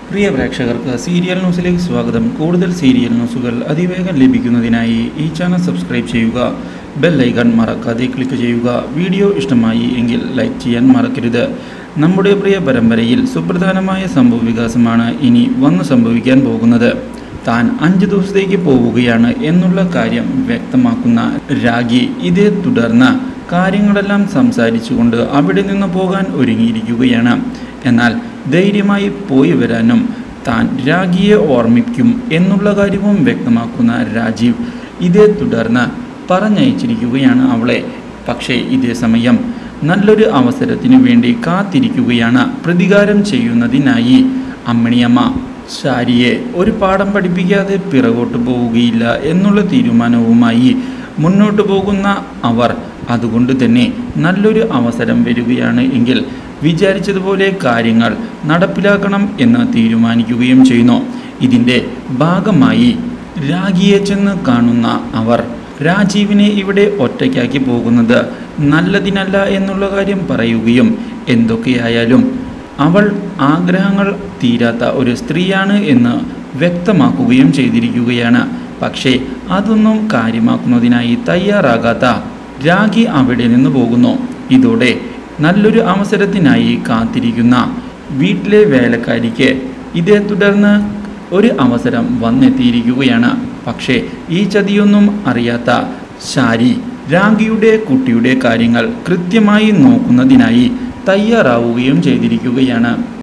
പ്രിയ പ്രേക്ഷകർക്ക് സീരിയൽ ന്യൂസിലേക്ക് സ്വാഗതം കൂടുതൽ സീരിയൽ ന്യൂസുകൾ അതിവേഗം ലഭിക്കുന്നതിനായി ഈ ചാനൽ സബ്സ്ക്രൈബ് ചെയ്യുക ബെൽ ഐക്കൺ മറക്കാതെ ക്ലിക്ക് ചെയ്യുക വീഡിയോ ഇഷ്ടമായി എങ്കിൽ ലൈക്ക് ചെയ്യാൻ മറക്കരുത് നമ്മുടെ പ്രിയ പരമ്പരയിൽ സുപ്രധാനമായ സംഭവ വികാസമാണ് ഇനി വന്നു സംഭവിക്കാൻ പോകുന്നത് താൻ അഞ്ച് ദിവസത്തേക്ക് പോവുകയാണ് എന്നുള്ള കാര്യം വ്യക്തമാക്കുന്ന രാഗി ഇതേ തുടർന്ന് കാര്യങ്ങളെല്ലാം സംസാരിച്ചുകൊണ്ട് അവിടെ നിന്ന് പോകാൻ ഒരുങ്ങിയിരിക്കുകയാണ് എന്നാൽ ധൈര്യമായി പോയി വരാനും താൻ രാഗിയെ ഓർമ്മിക്കും എന്നുള്ള കാര്യവും വ്യക്തമാക്കുന്ന രാജീവ് ഇതേ തുടർന്ന് പറഞ്ഞയച്ചിരിക്കുകയാണ് അവളെ പക്ഷേ ഇതേ സമയം നല്ലൊരു അവസരത്തിനു വേണ്ടി കാത്തിരിക്കുകയാണ് പ്രതികാരം ചെയ്യുന്നതിനായി അമ്മിണിയമ്മ ശാരിയെ ഒരു പാഠം പഠിപ്പിക്കാതെ പിറകോട്ട് പോവുകയില്ല എന്നുള്ള തീരുമാനവുമായി മുന്നോട്ട് പോകുന്ന അവർ അതുകൊണ്ട് തന്നെ നല്ലൊരു അവസരം വരികയാണ് എങ്കിൽ വിചാരിച്ചതുപോലെ കാര്യങ്ങൾ നടപ്പിലാക്കണം എന്ന് തീരുമാനിക്കുകയും ചെയ്യുന്നു ഇതിൻ്റെ ഭാഗമായി രാഗിയെ ചെന്ന് കാണുന്ന അവർ രാജീവിനെ ഇവിടെ ഒറ്റയ്ക്കാക്കി പോകുന്നത് നല്ലതിനല്ല എന്നുള്ള കാര്യം പറയുകയും എന്തൊക്കെയായാലും അവൾ ആഗ്രഹങ്ങൾ തീരാത്ത ഒരു സ്ത്രീയാണ് എന്ന് വ്യക്തമാക്കുകയും ചെയ്തിരിക്കുകയാണ് പക്ഷേ അതൊന്നും കാര്യമാക്കുന്നതിനായി തയ്യാറാകാത്ത രാഗി അവിടെ നിന്ന് പോകുന്നു ഇതോടെ നല്ലൊരു അവസരത്തിനായി കാത്തിരിക്കുന്ന വീട്ടിലെ വേലക്കാരിക്ക് ഇതേ തുടർന്ന് ഒരു അവസരം വന്നെത്തിയിരിക്കുകയാണ് പക്ഷേ ഈ ചതിയൊന്നും അറിയാത്ത ശാരി രാഗിയുടെ കുട്ടിയുടെ കാര്യങ്ങൾ കൃത്യമായി നോക്കുന്നതിനായി തയ്യാറാവുകയും ചെയ്തിരിക്കുകയാണ്